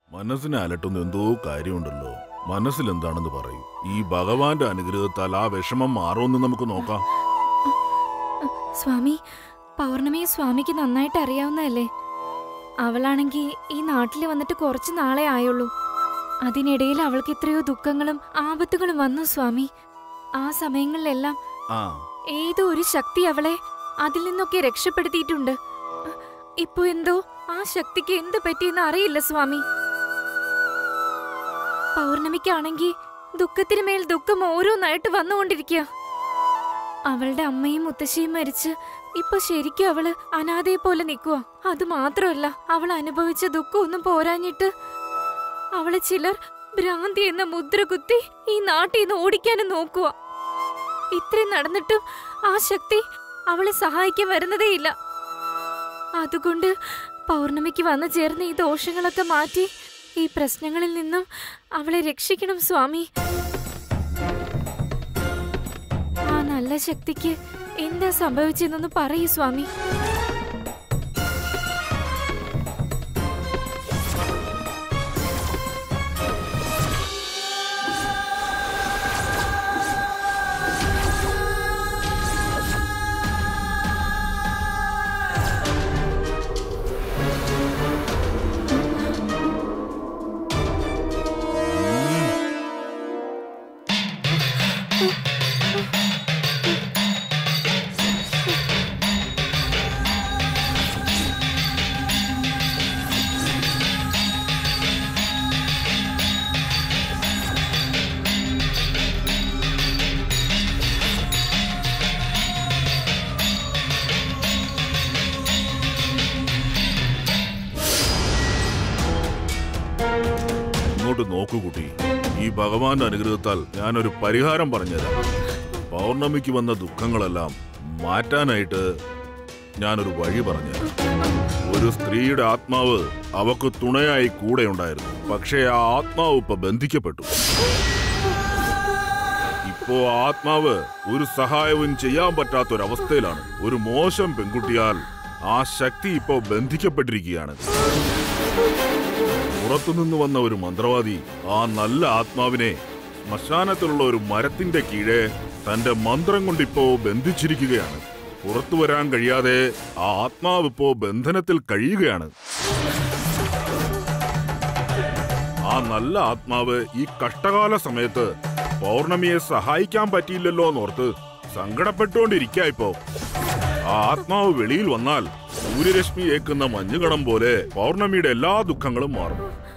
മനസ്സിനെ അലട്ടുന്ന എന്തോ കാര്യമുണ്ടല്ലോ മനസ്സിൽ എന്താണെന്ന് പറയൂ ഈ ഭഗവാന്റെ അനുഗ്രഹത്താൽ ആ വിഷമം മാറുമെന്ന് നമുക്ക് നോക്കാം സ്വാമി പൗർണമിയെ സ്വാമിക്ക് നന്നായിട്ട് അറിയാവുന്നതല്ലേ അവളാണെങ്കിൽ ഈ നാട്ടിൽ വന്നിട്ട് കുറച്ച് നാളെ ആയുള്ളൂ അതിനിടയിൽ അവൾക്ക് എത്രയോ ദുഃഖങ്ങളും ആപത്തുകളും വന്നു സ്വാമി ആ സമയങ്ങളിലെല്ലാം ആ ഏതോ ഒരു ശക്തി അവളെ അതിൽ നിന്നൊക്കെ രക്ഷപ്പെടുത്തിയിട്ടുണ്ട് ഇപ്പൊ എന്തോ ആ ശക്തിക്ക് എന്ത് പറ്റിയെന്ന് അറിയില്ല സ്വാമി പൗർണമിക്കാണെങ്കിൽ ദുഃഖത്തിന് മേൽ ദുഃഖം ഓരോന്നായിട്ട് വന്നുകൊണ്ടിരിക്കുക അവളുടെ അമ്മയും മുത്തശ്ശിയും മരിച്ച് ഇപ്പൊ ശരിക്കും അവള് അനാഥയെ പോലെ നിൽക്കുക അത് മാത്രമല്ല അവൾ അനുഭവിച്ച ദുഃഖം ഒന്നും പോരാഞ്ഞിട്ട് അവളെ ചിലർ ഭ്രാന്തി എന്ന മുദ്ര കുത്തി ഈ നാട്ടിൽ നിന്ന് ഓടിക്കാനും നോക്കുക ഇത്രയും നടന്നിട്ടും ആ ശക്തി അവളെ സഹായിക്കാൻ വരുന്നതേയില്ല അതുകൊണ്ട് പൗർണമിക്ക് വന്നു ചേർന്ന ഈ ദോഷങ്ങളൊക്കെ മാറ്റി ഈ പ്രശ്നങ്ങളിൽ നിന്നും അവളെ രക്ഷിക്കണം സ്വാമി ആ നല്ല ശക്തിക്ക് എന്താ സംഭവിച്ചെന്നൊന്ന് പറയൂ സ്വാമി ഇങ്ങോട്ട് നോക്കൂ കുട്ടി ഈ ഭഗവാന്റെ അനുഗ്രഹത്താൽ ഞാനൊരു പരിഹാരം പറഞ്ഞുതരാം പൗർണമിക്ക് വന്ന ദുഃഖങ്ങളെല്ലാം മാറ്റാനായിട്ട് ഞാനൊരു വഴി പറഞ്ഞുതരാം ഒരു സ്ത്രീയുടെ ആത്മാവ് അവക്ക് തുണയായി കൂടെ ഉണ്ടായിരുന്നു പക്ഷേ ആ ആത്മാവ് ഇപ്പൊ ബന്ധിക്കപ്പെട്ടു ഇപ്പോ ആ ആത്മാവ് ഒരു സഹായവും ചെയ്യാൻ പറ്റാത്തൊരവസ്ഥയിലാണ് ഒരു മോശം പെൺകുട്ടിയാൽ ആ ശക്തി ഇപ്പോ ബന്ധിക്കപ്പെട്ടിരിക്കുകയാണ് പുറത്തുനിന്ന് വന്ന ഒരു മന്ത്രവാദി ആ നല്ല ആത്മാവിനെ ശ്മശാനത്തിലുള്ള ഒരു മരത്തിന്റെ കീഴെ തന്റെ മന്ത്രം കൊണ്ടിപ്പോ ബന്ധിച്ചിരിക്കുകയാണ് പുറത്തു വരാൻ കഴിയാതെ ആ ആത്മാവ് ഇപ്പോ ബന്ധനത്തിൽ കഴിയുകയാണ് ആ നല്ല ആത്മാവ് ഈ കഷ്ടകാല സമയത്ത് പൗർണമിയെ സഹായിക്കാൻ പറ്റിയില്ലല്ലോ എന്നോർത്ത് സങ്കടപ്പെട്ടുകൊണ്ടിരിക്കുക ഇപ്പോ ആ ആത്മാവ് വെളിയിൽ വന്നാൽ സൂര്യരശ്മി ഏക്കുന്ന മഞ്ഞുകണം പോലെ പൗർണമിയുടെ എല്ലാ ദുഃഖങ്ങളും മാറും